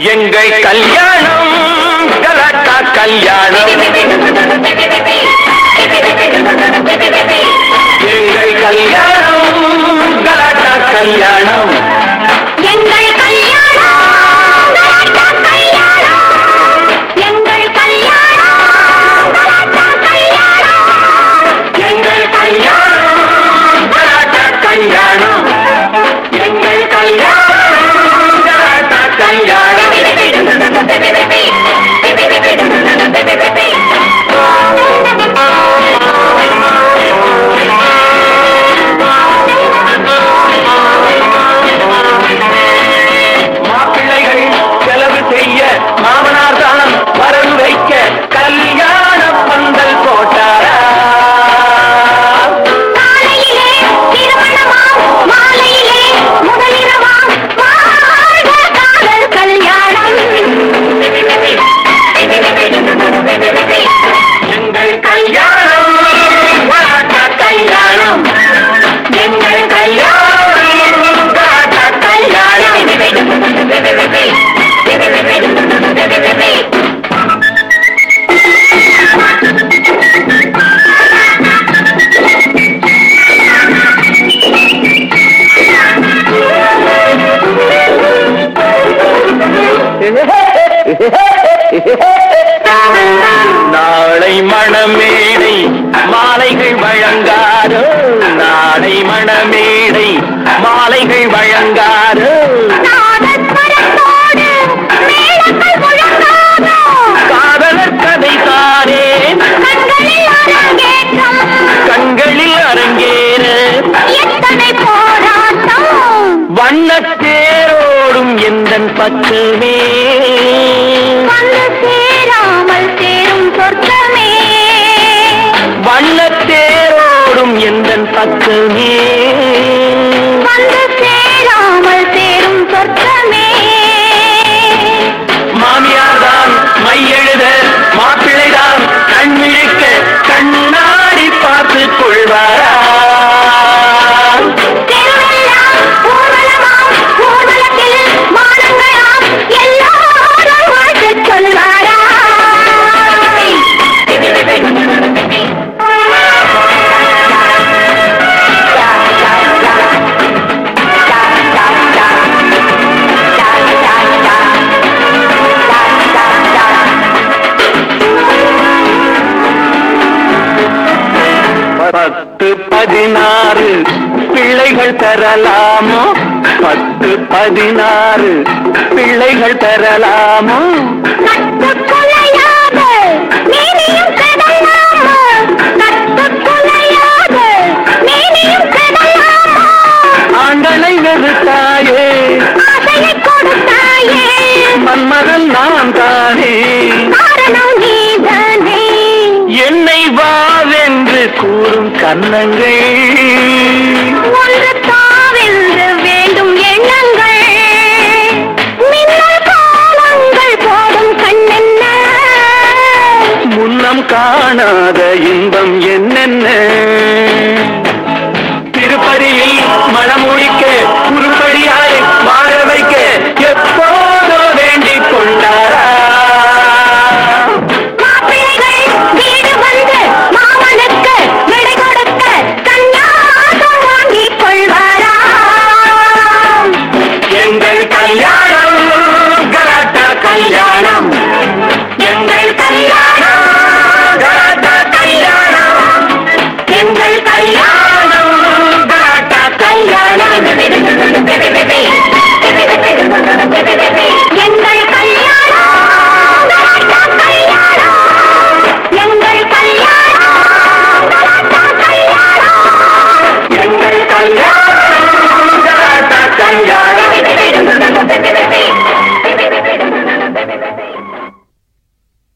எங்கள் கல்யாணம் கலாட்டா கல்யாணம் எங்கள் கல்யாணம் கலாட்டா கல்யாணம் எங்கள் கல்யாணம் கலாட்டா கல்யாணம் எங்கள் கல்யாணம் கலாட்டா கல்யாணம் எங்கள் கல்யாணம் கலாட்டா கல்யாணம் எங்கள் கல்யாணம் கலாட்டா கல்யாணம் மாப்பிள்ளைகள் செலவு செய்ய மாமனார் தான் வரவு வைக்க கல்யாண பந்தல் போட்டாரா காலையிலே திருமணமாம் மாலையிலே முதலிரவாம் வாழ்க காதல் கல்யாணம் எங்கள் கல்யாணம் கலாட்டா கல்யாணம் எங்கள் கல்யாணம் கலாட்டா கல்யாணம் நாளை மணமேடை மாலைகள் வழங்காரோ நாளை மணமேடை மாலைகள் வழங்காரோ நாதஸ்வரத்தோடு மேளங்கள் முழங்காதோ காதலர் கதை தானே கண்களில் அரங்கேற்றம் கண்களில் அரங்கேற எத்தனை போராட்டம் வண்ணத்தேரோடும் எந்தன் பக்கமே வந்து சேராமல் சேரும் சொர்க்கமே வண்ணத்தேரோடும் எந்தன் பக்கமே வந்து சேராமல் சேரும் சொர்க்கமே மாமியார் தான் மையெழுத மாப்பிள்ளைதான் கண்மிழிக்க கண்ணாடி பார்த்து கொள்வாரா தெருவெல்லாம் ஊர்வலமாம் ஊர்வலத்தில் மானங்களாம் எல்லாரும் வாழ்த்துச் சொல்வாரா பத்து பதினாறு பிள்ளைகள் பெறலாமோ பத்து பதினாறு பிள்ளைகள் பெறலாமோ கட்டுக்குலையாத மேனியும் கடலாமா கட்டுக்குலையாத மேனியும் கடலாமா ஆண்டனை வெறுத்தாயே ஆசையை கொடுத்தாயே மன்மகன் நான் தானே காரணம் நீதானே என்னை வாவென்று கூறும் கன்னங்கள்